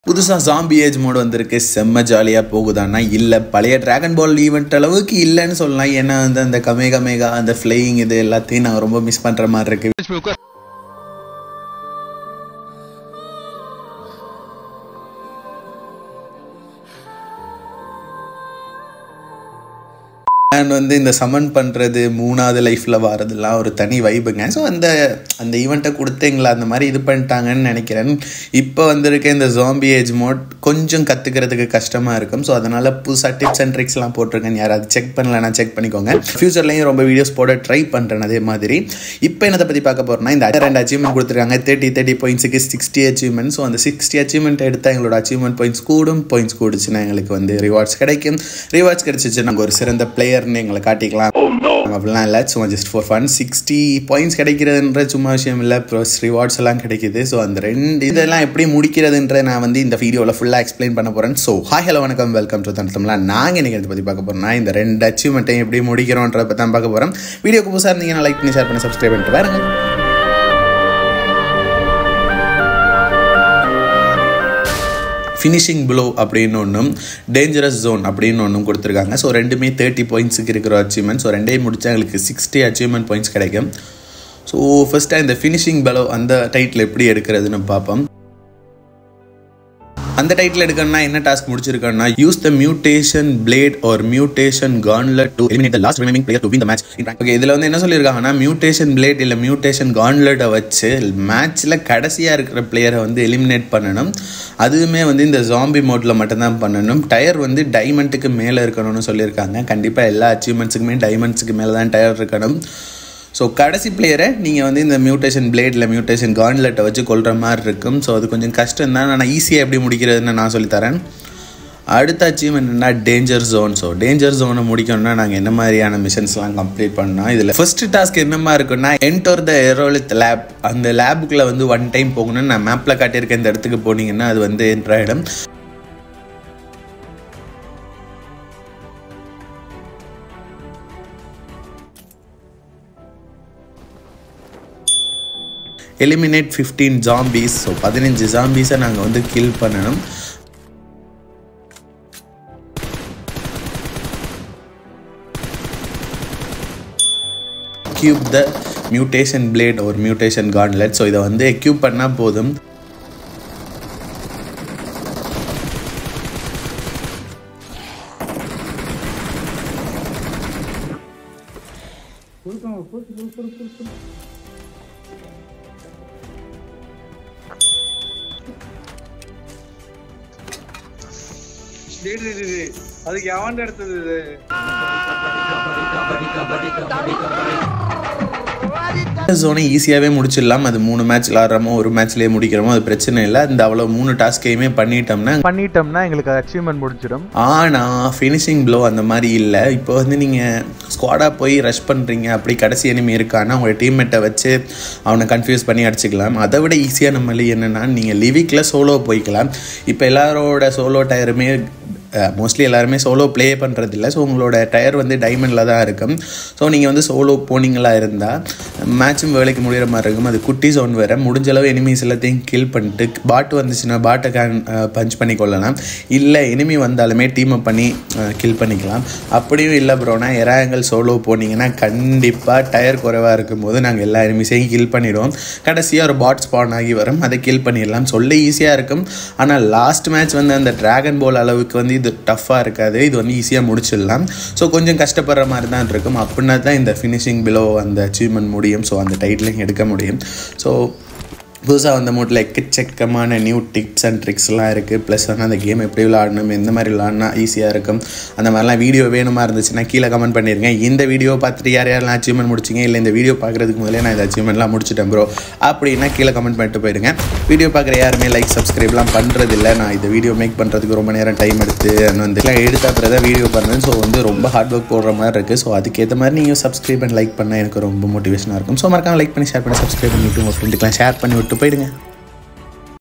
புதுசாக zombie age mode வந்திருக்கு செம்ம ஜாலியாக போகுதான்னா இல்லை பழைய டிராகன் பால் ஈவெண்ட் அளவுக்கு இல்லைன்னு சொல்லலாம் ஏன்னா வந்து அந்த கமேகா மேகா அந்த ஃப்ளையிங் இது எல்லாத்தையும் நான் ரொம்ப மிஸ் பண்ணுற மாதிரி இருக்கு அண்ட் வந்து இந்த சமன் பண்ணுறது மூணாவது லைஃப்பில் வரதெல்லாம் ஒரு தனி வைபுங்க ஸோ அந்த அந்த ஈவெண்ட்டை கொடுத்தீங்களா அந்த மாதிரி இது பண்ணிட்டாங்கன்னு நினைக்கிறேன் இப்போ வந்திருக்க இந்த ஜாம்பி ஏஜ் மோட் கொஞ்சம் கற்றுக்கிறதுக்கு கஷ்டமாக இருக்கும் ஸோ அதனால் புதுசாக டிப்ஸ் அண்ட் ட்ரிக்ஸ்லாம் போட்டிருக்கேன் யாராவது செக் பண்ணலன்னா செக் பண்ணிக்கோங்க ஃப்யூச்சர்லேயும் ரொம்ப வீடியோஸ் போட ட்ரை பண்ணுறேன் அதே மாதிரி இப்போ என்னத்தை பற்றி பார்க்க போகிறோம்னா இந்த ரெண்டு அச்சீவ்மெண்ட் கொடுத்துருக்காங்க தேர்ட்டி தேர்ட்டி பாயிண்ட்ஸுக்கு சிக்ஸ்டி அச்சீவ்மெண்ட் ஸோ அந்த சிக்ஸ்டி அச்சீவ்மெண்ட் எடுத்தால் எங்களோட அச்சீவ்மெண்ட் பாயிண்ட்ஸ் கூடும் பாயிண்ட்ஸ் கூடுச்சுன்னா எங்களுக்கு வந்து ரிவார்ட்ஸ் கிடைக்கும் ரிவார்ட்ஸ் கிடைச்சிச்சு நாங்கள் ஒரு சிறந்த பிளேயர்னு எங்களை காட்டிக்கலாம் அப்படிலாம் இல்லை சும்மா just for fun sixty points கிடைக்கிறதுன்ற சும்மா விஷயம் இல்லை ப்ளஸ் ரிவார்ட்ஸ் எல்லாம் கிடைக்குது ஸோ அந்த ரெண்டு இதெல்லாம் எப்படி முடிக்கிறதுன்ற நான் வந்து இந்த வீடியோவில் ஃபுல்லாக எக்ஸ்பிளைன் பண்ண போகிறேன் ஸோ ஹாய் ஹலோ வணக்கம் வெல்கம் டு தண்டம்ல நாங்கள் இன்றைக்கி இதை பற்றி பார்க்க போகிறோம்னா இந்த ரெண்டு அச்சீவ்மெண்ட்டையும் எப்படி முடிக்கிறோன்றத பற்றி தான் பார்க்க போகிறோம் வீடியோக்கு புதுசாக இருந்தீங்கன்னா லைக் பண்ணி ஷேர் பண்ணி சப்ஸ்கிரைப் பண்ணிட்டு பாருங்க ஃபினிஷிங் ப்ளோ அப்படின்னு ஒன்றும் டேஞ்சரஸ் ஜோன் அப்படின்னு ஒன்றும் கொடுத்துருக்காங்க ஸோ ரெண்டுமே தேர்ட்டி பாயிண்ட்ஸுக்கு இருக்கிற அச்சீவ்மெண்ட் ஸோ ரெண்டையும் முடிச்சா எங்களுக்கு சிக்ஸ்டி அச்சீவ்மெண்ட் பாயிண்ட்ஸ் கிடைக்கும் ஸோ ஃபஸ்ட்டாக இந்த ஃபினிஷிங் பலோ அந்த டைட்டில் எப்படி எடுக்கிறதுன்னு பார்ப்போம் அந்த டைட்டில் எடுக்கணும்னா என்ன டாஸ்க் முடிச்சிருக்கோம்னா use the mutation blade or mutation gauntlet to eliminate the last remaining player to win the match okay இதில் வந்து என்ன சொல்லியிருக்காங்கன்னா மியூட்டேஷன் பிளேட் இல்லை மியூட்டேஷன் கான்லெட்டை வச்சு மேட்ச்சில் கடைசியாக இருக்கிற பிளேயரை வந்து எலிமினேட் பண்ணணும் அதுவுமே வந்து இந்த ஜாம்பி மோட்டில் மட்டும்தான் பண்ணணும் டயர் வந்து டைமண்ட்டுக்கு மேலே இருக்கணும்னு சொல்லியிருக்காங்க கண்டிப்பாக எல்லா அச்சீவ்மெண்ட்ஸுக்குமே டைமண்ட்ஸுக்கு மேலே தான் டயர் இருக்கணும் ஸோ கடைசி பிளேயரை நீங்கள் வந்து இந்த மியூட்டேஷன் பிளேடில் மியூட்டேஷன் கான்லெட்டை வச்சு கொள்கிற மாதிரி இருக்கும் ஸோ அது கொஞ்சம் கஷ்டம் தான் ஆனால் ஈஸியாக எப்படி முடிக்கிறதுன்னு நான் சொல்லித்தரேன் அடுத்த அச்சீவ்மெண்ட் என்ன டேஞ்சர் ஜோன் ஸோ டேஞ்சர் ஜோனை முடிக்கணும்னா நாங்கள் என்ன மாதிரியான மிஷன்ஸ்லாம் கம்ப்ளீட் பண்ணோம் இதில் ஃபர்ஸ்ட் டாஸ்க் என்னமா இருக்குன்னா என்டர் த எரோலித் லேப் அந்த லேபுக்குள்ளே வந்து ஒன் டைம் போகணும்னு நான் மேப்பில் காட்டியிருக்க இந்த இடத்துக்கு போனீங்கன்னா அது வந்து என்ற இடம் எலிமினேட் ஃபிஃப்டீன் ஜாம்பீஸ் ஸோ பதினஞ்சு ஜாம்பீஸை நாங்கள் வந்து கில் பண்ணணும் எக்யூப் த மியூட்டேஷன் பிளேட் ஒரு மியூட்டேஷன் கான்லெட் ஸோ இதை வந்து எக்யூப் பண்ணால் போதும் டேய் டேய் டேய் டேய். அதுக்கு எவன்டா எடுத்தது இது ஜோனை ஈஸியாகவே முடிச்சிடலாம் அது மூணு மேட்ச் விளாட்றோமோ ஒரு மேட்ச்லேயே முடிக்கிறோமோ அது பிரச்சனை இல்லை இந்த அவ்வளோ மூணு டாஸ்கையுமே பண்ணிட்டோம்னா பண்ணிட்டோம்னா எங்களுக்கு அச்சீவ்மெண்ட் முடிச்சிடும் ஆனால் ஃபினிஷிங் ப்ளோ அந்த மாதிரி இல்லை இப்போ வந்து நீங்கள் ஸ்குவாடாக போய் ரஷ் பண்ணுறீங்க அப்படி கடைசி எனிமி இருக்கான்னா உங்கள் டீம்மேட்டை வச்சு அவனை கன்ஃபியூஸ் பண்ணி அடிச்சுக்கலாம் அதை விட ஈஸியாக நம்மள என்னென்னா நீங்கள் லிவிக்கில் சோலோ போய்க்கலாம் இப்போ எல்லாரோட சோலோ டயருமே மோஸ்ட்லி எல்லாருமே சோலோ ப்ளே பண்ணுறதில்ல ஸோ உங்களோட டயர் வந்து டைமண்டில் தான் இருக்கும் ஸோ நீங்கள் வந்து சோலோ போனீங்களா இருந்தால் மேட்சும் வேலைக்கு முடிகிற மாதிரி இருக்கும் அது குட்டி ஜோன் வேறு முடிஞ்ச அளவு எனிமீஸ் எல்லாத்தையும் கில் பண்ணிட்டு பாட்டு வந்துச்சுன்னா பாட்டை கேன் பஞ்ச் பண்ணி கொள்ளலாம் இல்லை எனிமி வந்தாலுமே டீம் அப் பண்ணி கில் பண்ணிக்கலாம் அப்படியும் இல்லை ப்ரோனா எராயங்கள் சோலோ போனீங்கன்னா கண்டிப்பாக டயர் குறைவாக இருக்கும்போது நாங்கள் எல்லா எனிமீஸையும் கில் பண்ணிடுவோம் கடைசியாக ஒரு பாட் ஸ்பான் ஆகி வரும் அதை கில் பண்ணிடலாம் சொல்ல ஈஸியாக இருக்கும் ஆனால் லாஸ்ட் மேட்ச் வந்து அந்த டிராகன் பால் அளவுக்கு வந்து இது டஃப்பாக இருக்காது இது வந்து ஈஸியாக முடிச்சிடலாம் ஸோ கொஞ்சம் கஷ்டப்படுற மாதிரி தான் இருக்கும் அப்படின்னா தான் இந்த ஃபினிஷிங் பிலோ அந்த அச்சீவ்மெண்ட் முடியும் ஸோ அந்த டைட்டிலையும் எடுக்க முடியும் ஸோ புதுசாக வந்த மூட்டில் எக்கச்சக்கமான நியூ டிப்ஸ் அண்ட் ட்ரிக்ஸ்லாம் இருக்குது ப்ளஸ் வந்து அந்த கேம் எப்படி விளாடணும் எந்த மாதிரி விளாட்னா ஈஸியாக இருக்கும் அந்த மாதிரிலாம் வீடியோ வேணுமா இருந்துச்சுன்னா கீழே கமெண்ட் பண்ணிடுங்க இந்த வீடியோ பார்த்துட்டு யார் யாரெல்லாம் அச்சீவ்மெண்ட் முடிச்சிங்க இல்லை இந்த வீடியோ பார்க்குறதுக்கு முதல்ல நான் இந்த அச்சீவ்மெண்ட்லாம் முடிச்சிட்டேன் ப்ரோ அப்படின்னா கீழே கமெண்ட் பண்ணிட்டு போயிடுங்க வீடியோ பார்க்குற யாருமே லைக் சப்ஸ்கிரைப்லாம் பண்ணுறதில்ல நான் இந்த வீடியோ மேக் பண்ணுறதுக்கு ரொம்ப நேரம் டைம் எடுத்து வந்து எடுத்த அப்புறம் தான் வீடியோ பண்ணுறேன் ஸோ வந்து ரொம்ப ஹார்ட் ஒர்க் போடுற மாதிரி இருக்குது ஸோ அதுக்கேற்ற மாதிரி நீங்கள் சப்ஸ்கிரைப் அண்ட் லைக் பண்ணால் எனக்கு ரொம்ப மோட்டிவேஷனாக இருக்கும் ஸோ மறக்காம லைக் பண்ணி ஷேர் பண்ணி சப்ஸ்கிரைப் பண்ணிவிட்டு உங்கள் ஃப்ரெண்டுக்கெலாம் ஷேர் பண்ணி விட்டு போயிடுங்க